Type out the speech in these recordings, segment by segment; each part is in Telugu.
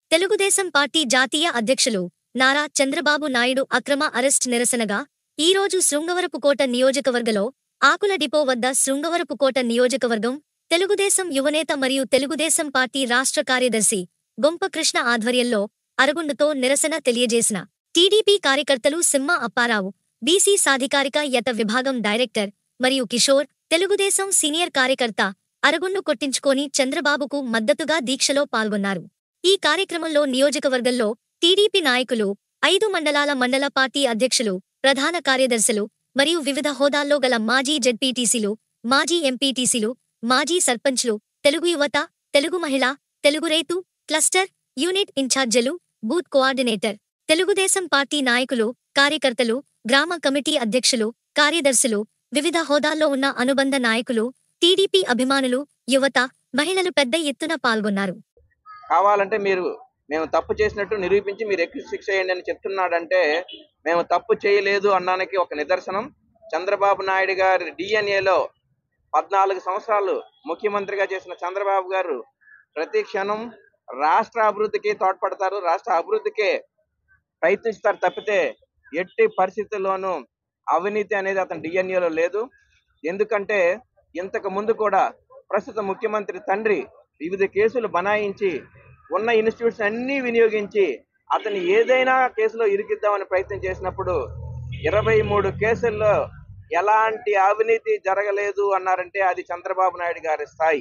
తెలుగుదేశం పార్టీ జాతీయ అధ్యక్షులు నారా చంద్రబాబు నాయుడు అక్రమ అరెస్ట్ నిరసనగా ఈరోజు శృంగవరపుకోట నియోజకవర్గలో ఆకుల డిపో వద్ద శృంగవరపుకోట నియోజకవర్గం తెలుగుదేశం యువనేత మరియు తెలుగుదేశం పార్టీ రాష్ట్ర కార్యదర్శి గొంప కృష్ణ ఆధ్వర్యంలో అరగుండుతో నిరసన తెలియజేసిన టీడీపీ కార్యకర్తలు సింహ అప్పారావు బీసీ సాధికారిక యత విభాగం డైరెక్టర్ మరియు కిషోర్ తెలుగుదేశం సీనియర్ కార్యకర్త అరగుండు కొట్టించుకొని చంద్రబాబుకు మద్దతుగా దీక్షలో పాల్గొన్నారు ఈ కార్యక్రమంలో నియోజకవర్గంలో టీడీపీ నాయకులు ఐదు మండలాల మండల పార్టీ అధ్యక్షులు ప్రధాన కార్యదర్శులు మరియు వివిధ హోదాల్లో గల మాజీ జెడ్పీటీసీలు మాజీ ఎంపీటీసీలు మాజీ సర్పంచ్లు తెలుగు యువత తెలుగు మహిళ తెలుగు రైతు క్లస్టర్ యూనిట్ ఇన్ఛార్జీలు బూత్ కోఆర్డినేటర్ తెలుగుదేశం పార్టీ నాయకులు కార్యకర్తలు గ్రామ కమిటీ అధ్యక్షులు కార్యదర్శులు వివిధ హోదాల్లో ఉన్న అనుబంధ నాయకులు టీడీపీ అభిమానులు యువత మహిళలు పెద్ద ఎత్తున పాల్గొన్నారు కావాలంటే మీరు మేము తప్పు చేసినట్టు నిరూపించి మీరు ఎక్కువ శిక్ష చేయండి అని చెప్తున్నాడంటే మేము తప్పు చేయలేదు అన్నానికి ఒక నిదర్శనం చంద్రబాబు నాయుడు గారి డిఎన్ఏలో పద్నాలుగు సంవత్సరాలు ముఖ్యమంత్రిగా చేసిన చంద్రబాబు గారు ప్రతి క్షణం రాష్ట్ర అభివృద్ధికి తోడ్పడతారు రాష్ట్ర అభివృద్ధికే ప్రయత్నిస్తారు తప్పితే ఎట్టి పరిస్థితుల్లోనూ అవినీతి అనేది అతని డిఎన్ఏలో లేదు ఎందుకంటే ఇంతకు ముందు కూడా ప్రస్తుత ముఖ్యమంత్రి తండ్రి వివిధ కేసులు బనాయించి ఉన్న ఇన్స్టిట్యూట్స్ అన్నీ వినియోగించి అతన్ని ఏదైనా కేసులో ఇరికిద్దామని ప్రయత్నం చేసినప్పుడు ఇరవై మూడు కేసుల్లో ఎలాంటి అవినీతి జరగలేదు అన్నారంటే అది చంద్రబాబు నాయుడు గారి స్థాయి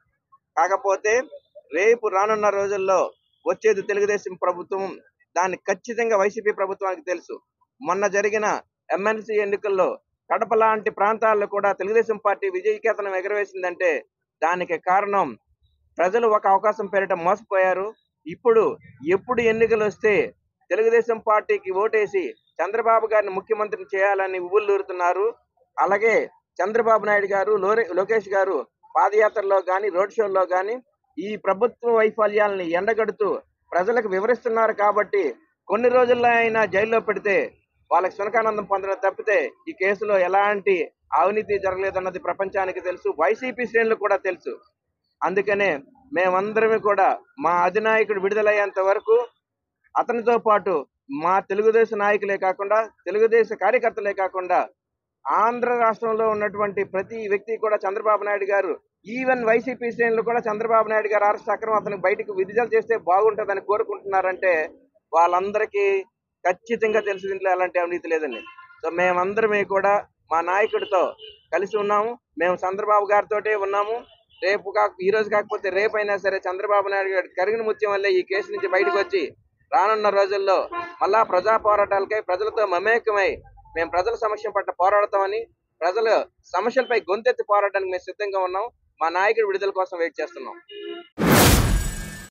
కాకపోతే రేపు రానున్న రోజుల్లో వచ్చేది తెలుగుదేశం ప్రభుత్వం దాన్ని ఖచ్చితంగా వైసీపీ ప్రభుత్వానికి తెలుసు మొన్న జరిగిన ఎమ్మెల్సీ ఎన్నికల్లో కడప లాంటి ప్రాంతాల్లో కూడా తెలుగుదేశం పార్టీ విజయకేతనం ఎగరవేసిందంటే దానికి కారణం ప్రజలు ఒక అవకాశం పేరిట మోసపోయారు ఇప్పుడు ఎప్పుడు ఎన్నికలు వస్తే తెలుగుదేశం పార్టీకి ఓటేసి చంద్రబాబు గారిని ముఖ్యమంత్రిని చేయాలని ఉవ్వులూరుతున్నారు అలాగే చంద్రబాబు నాయుడు గారు లోరే లోకేష్ గారు పాదయాత్రలో కానీ రోడ్ షోల్లో కానీ ఈ ప్రభుత్వ వైఫల్యాలని ఎండగడుతూ ప్రజలకు వివరిస్తున్నారు కాబట్టి కొన్ని రోజుల్లో అయినా జైల్లో పెడితే వాళ్ళకి సునకానందం పొందడం తప్పితే ఈ కేసులో ఎలాంటి అవినీతి జరగలేదన్నది ప్రపంచానికి తెలుసు వైసీపీ శ్రేణులు కూడా తెలుసు అందుకనే మేమందరమే కూడా మా అధినాయకుడు విడుదలయ్యేంత వరకు అతనితో పాటు మా తెలుగుదేశం నాయకులే కాకుండా తెలుగుదేశం కార్యకర్తలే కాకుండా ఆంధ్ర రాష్ట్రంలో ఉన్నటువంటి ప్రతి వ్యక్తి కూడా చంద్రబాబు నాయుడు గారు ఈవెన్ వైసీపీ శ్రేణులు కూడా చంద్రబాబు నాయుడు గారు అరెస్ట్ అక్రమం అతనికి బయటకు విడుదల చేస్తే బాగుంటుందని కోరుకుంటున్నారంటే వాళ్ళందరికీ ఖచ్చితంగా తెలుసు దీంట్లో ఎలాంటి అవినీతి లేదని సో మేమందరమే కూడా మా నాయకుడితో కలిసి ఉన్నాము మేము చంద్రబాబు గారితోటే ఉన్నాము రేపు కాక ఈ రోజు కాకపోతే రేపు అయినా సరే చంద్రబాబు నాయుడు గారి కరిగిన ముత్యం వల్లే ఈ కేసు నుంచి బయటకు వచ్చి రానున్న రోజుల్లో మళ్ళా ప్రజా పోరాటాలకై ప్రజలతో మమేకమై మేము ప్రజల సమస్య పట్ల పోరాడతామని ప్రజల సమస్యలపై గొంతెత్తి పోరాటానికి మేము సిద్ధంగా ఉన్నాం మా నాయకుడి విడుదల కోసం వెయిట్ చేస్తున్నాం